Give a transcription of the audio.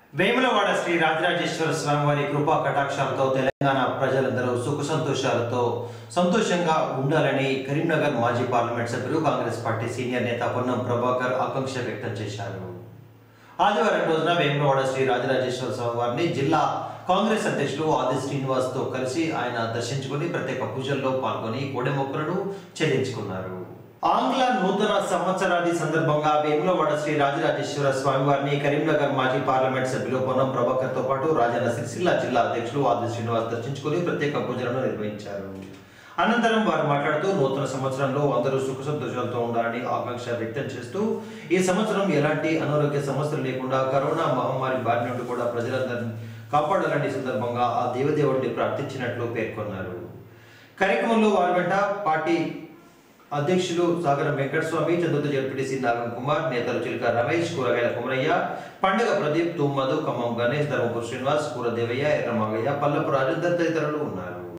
వేములవాడ శ్రీ రాజరాజేశ్వర స్వామివారి కృపా కటాక్షాలతో తెలంగాణ ప్రజలందరూ సుఖ సంతోషాలతో సంతోషంగా ఉండాలని కరీంనగర్ మాజీ పార్లమెంట్ సభ్యులు కాంగ్రెస్ పార్టీ సీనియర్ నేత పొన్నం ప్రభాకర్ ఆకాంక్ష వ్యక్తం చేశారు ఆదివారం రోజున వేములవాడ శ్రీ రాజరాజేశ్వర స్వామివారిని జిల్లా కాంగ్రెస్ అధ్యక్షులు ఆది శ్రీనివాస్ తో కలిసి ఆయన దర్శించుకుని ప్రత్యేక పూజల్లో పాల్గొని కోడె మొక్కలను చెల్లించుకున్నారు ఆంగ్ల నూతన సంవత్సరాది సందర్భంగా వేములవాడ శ్రీ రాజరాజేశ్వర స్వామివారిని కరీంనగర్ మాజీ పార్లమెంట్ సభ్యులు పొన్నం ప్రభాకర్ తో పాటు రాజన్న సిరిసిల్ల జిల్లా అధ్యక్షులు ఆది శ్రీనివాస్ దర్శించుకుని ప్రత్యేక పూజలను నిర్వహించారు అనంతరం వారు మాట్లాడుతూ నూతన సంవత్సరంలో అందరూ సుఖ సంతోషాలతో ఉండాలని ఆకాంక్ష వ్యక్తం చేస్తూ ఈ సంవత్సరం ఎలాంటి అనారోగ్య సమస్యలు లేకుండా కరోనా మహమ్మారి బారి నుండి కూడా ప్రజలందరినీ కాపాడాలని ఈ సందర్భంగా ఆ దేవదేవుడిని ప్రార్థించినట్లు పేర్కొన్నారు కార్యక్రమంలో వారి వెంట పార్టీ అధ్యక్షులు సాగరం వెంకటస్వామి చంద్రుత జడ్పీటీసీ నాగం కుమార్ నేతలు చిలుక రమేష్ కూరగాయల కుమరయ్య పండుగ ప్రదీప్ తుమ్మదు ఖమ్మం గణేష్ ధర్మపురి శ్రీనివాస్ కూర దేవయ్య ఎర్రమాగయ్య పల్లపు రాజేందర్ తదితరులు ఉన్నారు